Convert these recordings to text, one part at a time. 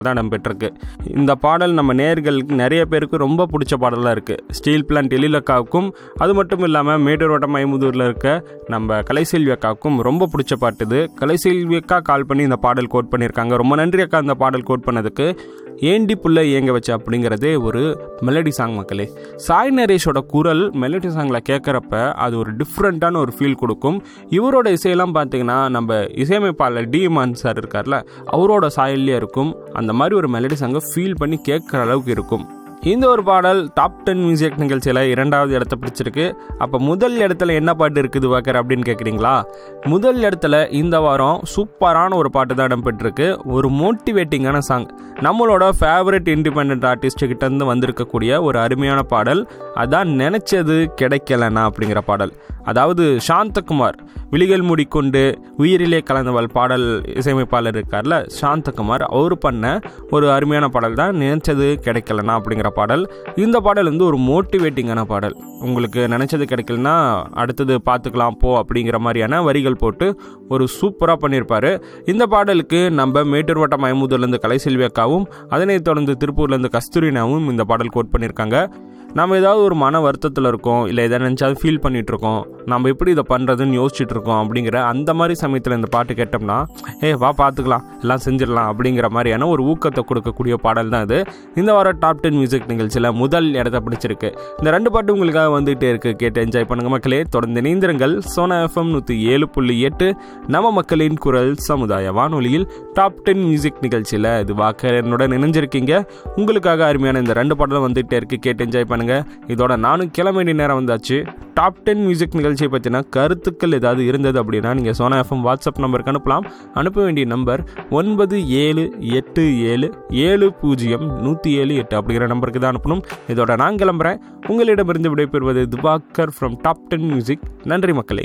தான் இடம்பெற்றிருக்கு இந்த பாடல் நம்ம நேர்களுக்கு நிறைய பேருக்கு ரொம்ப பிடிச்ச பாடலாக இருக்குது ஸ்டீல் பிளான்ட் எழிலக்காவுக்கும் அது மட்டும் இல்லாமல் மேட்டூரோட்டம் மைமுதூரில் இருக்க நம்ம கலைசெல்வி அக்காவுக்கும் ரொம்ப பிடிச்ச பாட்டு இது கலைசெல்வி அக்கா கால் பண்ணி இந்த பாடல் கோட் பண்ணியிருக்காங்க ரொம்ப நன்றி அக்கா இந்த பாடல் கோட் பண்ணதுக்கு ஏண்டி புள்ள ஏங்க வச்ச அப்படிங்கிறதே ஒரு மெலடி சாங் மக்களே சாய் நரேஷோட குரல் மெலடி சாங்கில் கேட்குறப்ப அது ஒரு டிஃப்ரெண்ட்டான ஒரு ஃபீல் கொடுக்கும் இவரோட இசையெல்லாம் பார்த்தீங்கன்னா நம்ம இசையமைப்பாளர் டி மான் சார் இருக்கார்ல அவரோட சாயல்லே இருக்கும் அந்த மாதிரி ஒரு மெலடி சாங்கை ஃபீல் பண்ணி கேட்குற அளவுக்கு இருக்கும் இந்த ஒரு பாடல் டாப் டென் மியூசிக் நிகழ்ச்சியில் இரண்டாவது இடத்த பிடிச்சிருக்கு அப்போ முதல் இடத்துல என்ன பாட்டு இருக்குது வாக்கர் அப்படின்னு கேட்குறீங்களா முதல் இடத்துல இந்த வாரம் சூப்பரான ஒரு பாட்டு தான் இடம்பெற்றிருக்கு ஒரு மோட்டிவேட்டிங்கான சாங் நம்மளோட ஃபேவரட் இண்டிபெண்ட் ஆர்டிஸ்ட் கிட்டேருந்து வந்திருக்கக்கூடிய ஒரு அருமையான பாடல் அதான் நினச்சது கிடைக்கலனா அப்படிங்கிற பாடல் அதாவது சாந்தகுமார் விழிகள் மூடிக்கொண்டு உயிரிலே கலந்தவள் பாடல் இசையமைப்பாளர் இருக்கார்ல சாந்தகுமார் அவர் பண்ண ஒரு அருமையான பாடல் தான் நினைச்சது கிடைக்கலனா அப்படிங்கிற பாடல் இந்த பாடல் வந்து ஒரு மோட்டிவேட்டிங்கான பாடல் உங்களுக்கு நினச்சது கிடைக்கலனா அடுத்தது பார்த்துக்கலாம் போ அப்படிங்கிற மாதிரியான வரிகள் போட்டு ஒரு சூப்பராக பண்ணியிருப்பாரு இந்த பாடலுக்கு நம்ம மேட்டூர் வட்டம் ஐம்பதுலேருந்து கலைசெல்வி அக்காவும் அதனைத் தொடர்ந்து திருப்பூர்லேருந்து கஸ்தூரினாவும் இந்த பாடல் கோட் பண்ணியிருக்காங்க நம்ம ஏதாவது ஒரு மன வருத்தத்தில் இருக்கோம் இல்லை எதை நினச்சாலும் ஃபீல் பண்ணிகிட்டு இருக்கோம் நம்ம எப்படி இதை பண்ணுறதுன்னு யோசிச்சுட்டு இருக்கோம் அப்படிங்கிற அந்த மாதிரி சமயத்தில் இந்த பாட்டு கேட்டோம்னா ஏ வா பார்த்துக்கலாம் எல்லாம் செஞ்சிடலாம் அப்படிங்கிற மாதிரியான ஒரு ஊக்கத்தை கொடுக்கக்கூடிய பாடல் தான் இது இந்த வாரம் டாப் டென் மியூசிக் நிகழ்ச்சியில் முதல் இடத்த பிடிச்சிருக்கு இந்த ரெண்டு பாட்டு உங்களுக்காக வந்துகிட்டே இருக்குது கேட்டு என்ஜாய் பண்ணுங்க மக்களே தொடர்ந்து இணைந்திருங்கள் சோனா எஃப்எம் நூற்றி ஏழு புள்ளி எட்டு நம்ம மக்களின் குரல் சமுதாய வானொலியில் டாப் டென் மியூசிக் நிகழ்ச்சியில் இது வாக்கரனுடன் இணைஞ்சிருக்கீங்க உங்களுக்காக அருமையான இந்த ரெண்டு பாடலும் வந்துகிட்டே இருக்கு கேட்டு என்ஜாய் பண்ணுங்க இதோட நானும் கிளம்ப வேண்டிய நேரம் வந்தாச்சு டாப் டென் மியூசிக் நிகழ்ச்சியை பற்றின கருத்துக்கள் ஏதாவது இருந்தது அப்படின்னா நீங்கள் சோனா எஃப்எம் வாட்ஸ்அப் நம்பருக்கு அனுப்பலாம் அனுப்ப வேண்டிய நம்பர் ஒன்பது ஏழு எட்டு ஏழு ஏழு பூஜ்ஜியம் நூற்றி ஏழு எட்டு அப்படிங்கிற நம்பருக்கு தான் அனுப்பணும் இதோட நான் கிளம்புறேன் உங்களிடமிருந்து விடைபெறுவது துபாக்கர் ஃப்ரம் டாப் டென் மியூசிக் நன்றி மக்களே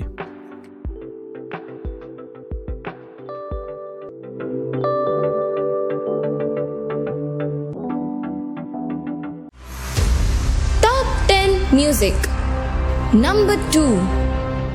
Top 10 Music Number 2